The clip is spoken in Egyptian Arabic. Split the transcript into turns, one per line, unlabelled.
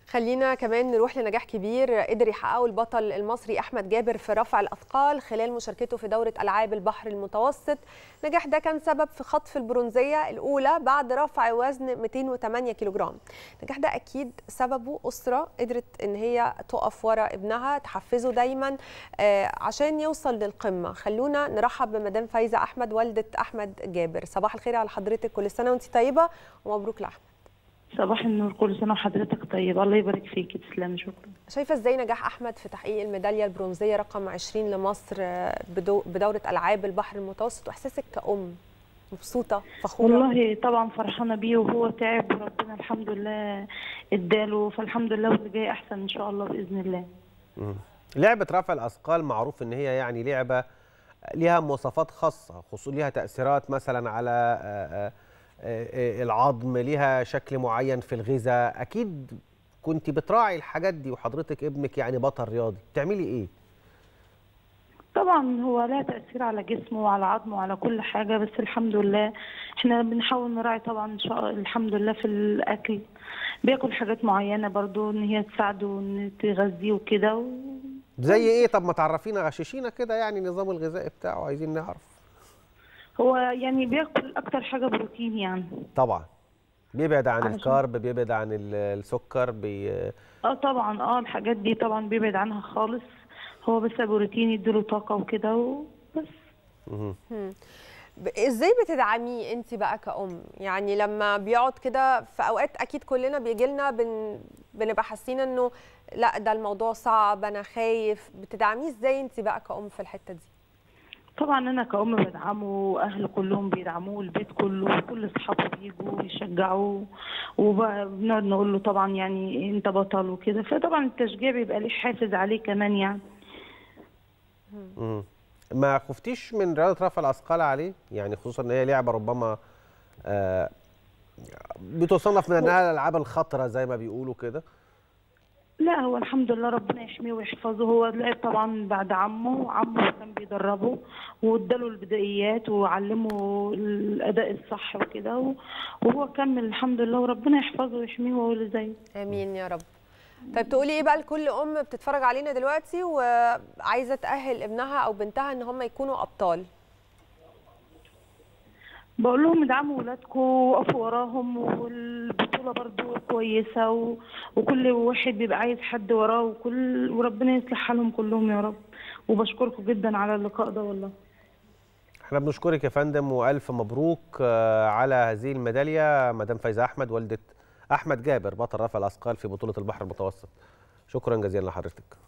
خلينا كمان نروح لنجاح كبير قدر يحققه البطل المصري احمد جابر في رفع الاثقال خلال مشاركته في دوره العاب البحر المتوسط النجاح ده كان سبب في خطف البرونزيه الاولى بعد رفع وزن 208 كيلوغرام النجاح ده اكيد سببه اسره قدرت ان هي تقف ورا ابنها تحفزه دايما آه، عشان يوصل للقمه خلونا نرحب بمدام فايزه احمد والده احمد جابر صباح الخير على حضرتك كل سنه وانت طيبه ومبروك لاحمد
صباح النور كل سنة وحضرتك طيب الله يبارك فيك تسلمي شكرا
شايفه ازاي نجاح احمد في تحقيق الميداليه البرونزيه رقم 20 لمصر آه، بدو- بدوره العاب البحر المتوسط واحساسك كأم مبسوطه فخوره
والله طبعا فرحانة بيه وهو تعب وربنا الحمد لله اداله فالحمد لله واللي جاي أحسن إن شاء الله بإذن الله
مم. لعبة رفع الأثقال معروف إن هي يعني لعبة ليها مواصفات خاصة خصوصا ليها تأثيرات مثلا على آه، آه، آه، العظم ليها شكل معين في الغذاء أكيد كنت بتراعي الحاجات دي وحضرتك ابنك يعني بطل رياضي بتعملي إيه؟
طبعا هو لها تأثير على جسمه وعلى عظمه وعلى كل حاجة بس الحمد لله احنا بنحاول نراعي طبعا إن شاء الحمد لله في الأكل بياكل حاجات معينة برضو إن هي تساعده إن تغذيه وكده و...
زي إيه طب ما تعرفينا غششينا كده يعني النظام الغذائي بتاعه عايزين نعرف
هو يعني بياكل أكتر حاجة بروتين يعني
طبعا بيبعد عن
علشان-
الكارب بيبعد عن ال- السكر بي...
اه طبعا اه الحاجات دي طبعا بيبعد عنها خالص هو بس بروتين يديله طاقة وكده وبس
مهم.
ب- ازاي بتدعميه انت بقى كأم يعني لما بيقعد كده في اوقات اكيد كلنا بيجي لنا بن... بنبقى حاسين انه لا ده الموضوع صعب انا خايف بتدعميه ازاي انت بقى كأم في الحته دي
طبعا انا كأم بدعمه واهله كلهم بيدعموه البيت كله كل اصحابه بيجوا يشجعوه وبنقعد نقول له طبعا يعني انت بطل وكده فطبعا التشجيع بيبقى ليه حافز عليه كمان يعني
مم. ما خفتيش من رياضه رفع الاثقال عليه يعني خصوصا ان هي لعبه ربما آه، بتصنف من انها الالعاب الخطره زي ما بيقولوا كده
لا هو الحمد لله ربنا يحميه ويحفظه هو لعب طبعا بعد عمه عمه كان بيدربه واداله البدايات وعلمه الاداء الصح وكده و- وهو كمل الحمد لله وربنا يحفظه ويحميه وهو اللي زيه
امين يا رب طيب تقولي ايه بقى لكل ام بتتفرج علينا دلوقتي وعايزه تاهل ابنها او بنتها ان هم يكونوا ابطال
بقول لهم ادعموا ولادكم وقفوا وراهم والبطوله برضو كويسه و... وكل واحد بيبقى عايز حد وراه وكل وربنا يصلح حالهم كلهم يا رب وبشكركم جدا على اللقاء ده والله
احنا بنشكرك يا فندم والف مبروك آه، على هذه الميداليه مدام فايزه احمد والده احمد جابر بطل رفع الاثقال في بطوله البحر المتوسط شكرا جزيلا لحضرتك